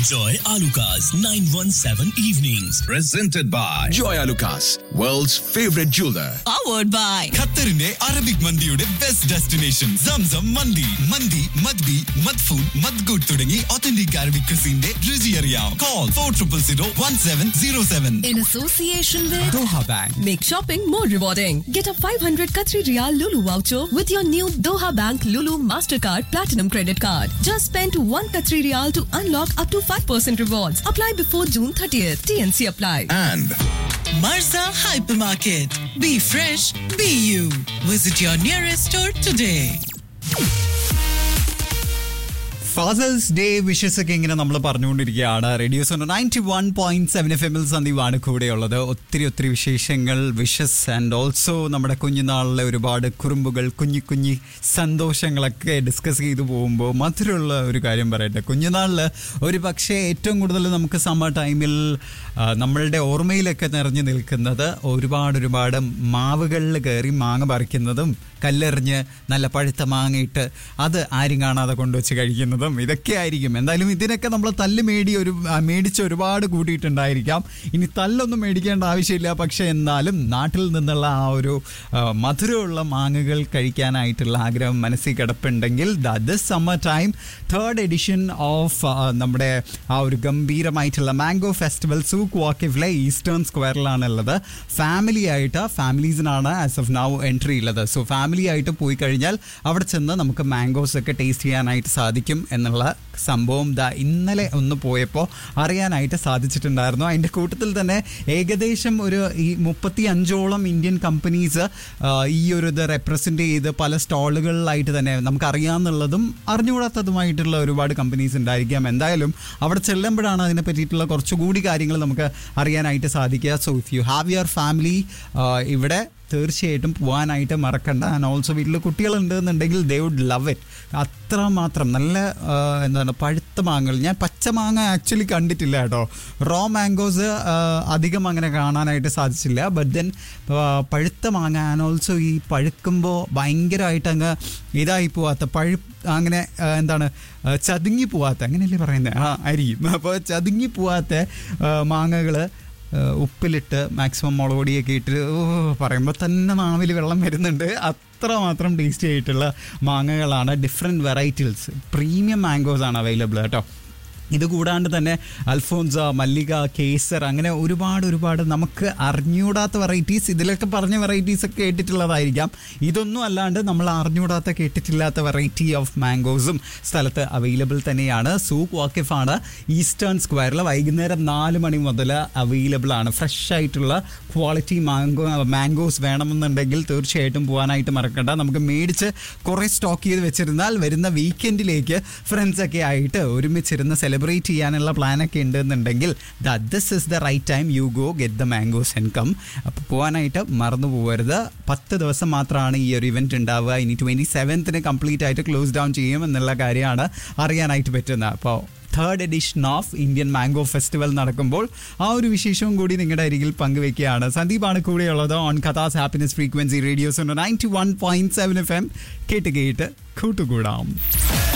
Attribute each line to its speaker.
Speaker 1: Enjoy Alucard's 917 evenings.
Speaker 2: Presented by Joy Alucas, world's favorite jeweler.
Speaker 3: powered by
Speaker 4: ഖത്തറിന്റെ Arabic മന്തിയുടെ best destination Zamzam മന്തി മന്തി മദ്ബി മദ്ഫൂൺ മദ്ഗുഡ് തുടങ്ങി ഒത്തന്റിക് അറബിക് ക്രിസിന്റെ രുചി അറിയാം call four triple zero one seven zero seven
Speaker 3: in association with
Speaker 4: Doha bank
Speaker 3: Make shopping more rewarding. Get a 500 Qatari Riyal Lulu voucher with your new Doha Bank Lulu Mastercard Platinum Credit Card. Just spend 1 Qatari Riyal to unlock up to 5% rewards. Apply before June 30th. TNC apply.
Speaker 2: And
Speaker 5: Marza Hypermarket. Be fresh, be you. Visit your nearest store today.
Speaker 6: Father's day wishes ഒക്കെ ഇങ്ങനെ നമ്മൾ പറഞ്ഞുകൊണ്ടിരിക്കുകയാണ് radios ninety one point seven F എമ്മിൽ സന്ദീപാണ് കൂടെയുള്ളത് ഒത്തിരി ഒത്തിരി വിശേഷങ്ങൾ വിഷസ് ആൻഡ് ഓൾസോ നമ്മുടെ കുഞ്ഞുനാളിലെ ഒരുപാട് കുറുമ്പുകൾ കുഞ്ഞി കുഞ്ഞി സന്തോഷങ്ങളൊക്കെ ഡിസ്കസ് ചെയ്തു പോകുമ്പോൾ മധുരമുള്ള ഒരു കാര്യം പറയട്ടെ കുഞ്ഞുനാളിൽ ഒരു പക്ഷേ ഏറ്റവും കൂടുതൽ നമുക്ക് സമ്മർ ടൈമിൽ ആ, നമ്മളുടെ ഓർമ്മയിലൊക്കെ നിറഞ്ഞു നിൽക്കുന്നത് ഒരുപാട് ഒരുപാട് മാവുകളിൽ കയറി മാങ്ങ പറിക്കുന്നതും കല്ലെറിഞ്ഞ് നല്ല പഴുത്ത മാങ്ങയിട്ട് അത് ആരും കാണാതെ കൊണ്ടുവച്ച് കഴിക്കുന്നതും ഇതൊക്കെ ആയിരിക്കും എന്തായാലും ഇതിനൊക്കെ നമ്മൾ തല്ല് മേടി ഒരു ആ, മേടിച്ച് ഒരുപാട് കൂട്ടിയിട്ടുണ്ടായിരിക്കാം ഇനി തല്ലൊന്നും മേടിക്കേണ്ട ആവശ്യമില്ല പക്ഷേ എന്നാലും നാട്ടിൽ നിന്നുള്ള ആ ഒരു ആ, മധുരമുള്ള മാങ്ങകൾ കഴിക്കാനായിട്ടുള്ള ആഗ്രഹം മനസ്സിൽ കിടപ്പുണ്ടെങ്കിൽ this summer time third edition of നമ്മുടെ ആ ഒരു ഗംഭീരമായിട്ടുള്ള മാംഗോ ഫെസ്റ്റിവൽ സൂക്ക് വാക്കിഫിലെ ഈസ്റ്റേൺ സ്ക്വയറിലാണുള്ളത് ഫാമിലി ആയിട്ട് ഫാമിലീസിനാണ് ആസ് ഓഫ് നൗ എൻട്രി ഉള്ളത് സോ ഫാമിലി ആയിട്ട് പോയി കഴിഞ്ഞാൽ അവിടെ ചെന്ന് നമുക്ക് മാംഗോസ് ഒക്കെ ടേസ്റ്റ് ചെയ്യാനായിട്ട് സാധിക്കും എന്നുള്ള സംഭവം ദാ ഇന്നലെ ഒന്ന് പോയപ്പോൾ അറിയാനായിട്ട് സാധിച്ചിട്ടുണ്ടായിരുന്നു അതിൻ്റെ കൂട്ടത്തിൽ തന്നെ ഏകദേശം ഒരു ഈ മുപ്പത്തി അഞ്ചോളം ഇന്ത്യൻ കമ്പനീസ് ഈ ഒരു ഇത് റെപ്രസെൻ്റ് ചെയ്ത് പല സ്റ്റോളുകളിലായിട്ട് തന്നെ നമുക്ക് അറിയാമെന്നുള്ളതും അറിഞ്ഞുകൂടാത്തതുമായിട്ടുള്ള ഒരുപാട് കമ്പനീസ് ഉണ്ടായിരിക്കാം എന്തായാലും അവിടെ ചെല്ലുമ്പോഴാണ് അതിനെ പറ്റിയിട്ടുള്ള കുറച്ചുകൂടി കാര്യങ്ങൾ നമുക്ക് അറിയാനായിട്ട് സാധിക്കുക so if you have your family ഇവിടെ തീർച്ചയായിട്ടും പോകാനായിട്ട് മറക്കണ്ട ആൻഡ് ഓൾസോ വീട്ടിൽ കുട്ടികളുണ്ട് എന്നുണ്ടെങ്കിൽ ദേ വുഡ് ലവ് ഇറ്റ് അത്രമാത്രം നല്ല ആ, എന്താണ് പഴുത്ത മാങ്ങകൾ ഞാൻ പച്ച മാങ്ങ ആക്ച്വലി കണ്ടിട്ടില്ല കേട്ടോ റോ മാംഗോസ് അധികം അങ്ങനെ കാണാനായിട്ട് സാധിച്ചില്ല ബട്ട് ദെൻ പഴുത്ത മാങ്ങ ആൻഡ് ഓൾസോ ഈ പഴുക്കുമ്പോൾ ഭയങ്കരമായിട്ട് അങ്ങ് ഇതായി പോവാത്ത പഴു അങ്ങനെ ആ, എന്താണ് ആ, ചതുങ്ങി പോവാത്ത അങ്ങനെയല്ലേ പറയുന്നത് ആ ആയിരിക്കും അപ്പോൾ ചതുങ്ങി പോവാത്ത മാങ്ങകൾ ഏഹ് ഉപ്പിലിട്ട് മാക്സിമം മുളക് പൊടിയൊക്കെ ഇട്ട് ഓ പറയുമ്പോൾ തന്നെ നാവിൽ വെള്ളം വരുന്നുണ്ട് അത്രമാത്രം ടേസ്റ്റി ആയിട്ടുള്ള മാങ്ങകളാണ് ഡിഫറെൻറ്റ് വെറൈറ്റീസ് പ്രീമിയം മാംഗോസ് ആണ് അവൈലബിൾ കേട്ടോ ഇത് കൂടാണ്ട് തന്നെ അൽഫോൻസ മല്ലിക കേസർ അങ്ങനെ ഒരുപാട് ഒരുപാട് നമുക്ക് അറിഞ്ഞൂടാത്ത വെറൈറ്റീസ് ഇതിലൊക്കെ പറഞ്ഞ വെറൈറ്റീസ് ഒക്കെ കേട്ടിട്ടുള്ളതായിരിക്കാം ഇതൊന്നും അല്ലാണ്ട് നമ്മൾ അറിഞ്ഞൂടാത്ത കേട്ടിട്ടില്ലാത്ത വെറൈറ്റി ഓഫ് മാംഗോസും സ്ഥലത്ത് അവൈലബിൾ തന്നെയാണ് സൂക്ക് വാക്കിഫാണ് ഈസ്റ്റേൺ സ്ക്വയറിൽ വൈകുന്നേരം നാല് മണി മുതൽ അവൈലബിൾ ആണ് ഫ്രഷ് ആയിട്ടുള്ള ക്വാളിറ്റി മാംഗോ മാംഗോസ് വേണമെന്നുണ്ടെങ്കിൽ തീർച്ചയായിട്ടും പോകാനായിട്ട് മറക്കണ്ട നമുക്ക് മേടിച്ച് കുറേ സ്റ്റോക്ക് ചെയ്ത് വെച്ചിരുന്നാൽ വരുന്ന വീക്കെൻഡിലേക്ക് ഫ്രണ്ട്സൊക്കെ ആയിട്ട് ഒരുമിച്ചിരുന്ന് സെലിബ്രേറ്റ് ചെയ്യാനുള്ള പ്ലാനൊക്കെ ഉണ്ടെന്നുണ്ടെങ്കിൽ this is the right time you go get the mangoes and come അപ്പോൾ പോകാനായിട്ട് മറന്നു പോകരുത് പത്ത് ദിവസം മാത്രമാണ് ഈ ഒരു ഇവൻറ്റ് ഉണ്ടാവുക ഇനി ട്വൻറ്റി സെവൻത്തിന് കംപ്ലീറ്റ് ആയിട്ട് ക്ലോസ് ഡൗൺ ചെയ്യും എന്നുള്ള കാര്യമാണ് അറിയാനായിട്ട് പറ്റുന്നത് അപ്പോൾ third edition of Indian mango festival നടക്കുമ്പോൾ ആ ഒരു വിശേഷവും കൂടി നിങ്ങളുടെ അരികിൽ പങ്കുവെക്കുകയാണ് സന്ദീപാണ് കൂടെയുള്ളത് ഓൺ കഥാസ് happiness frequency radios ninety one point seven F M കേട്ട് കേട്ട് കൂട്ടുകൂടാം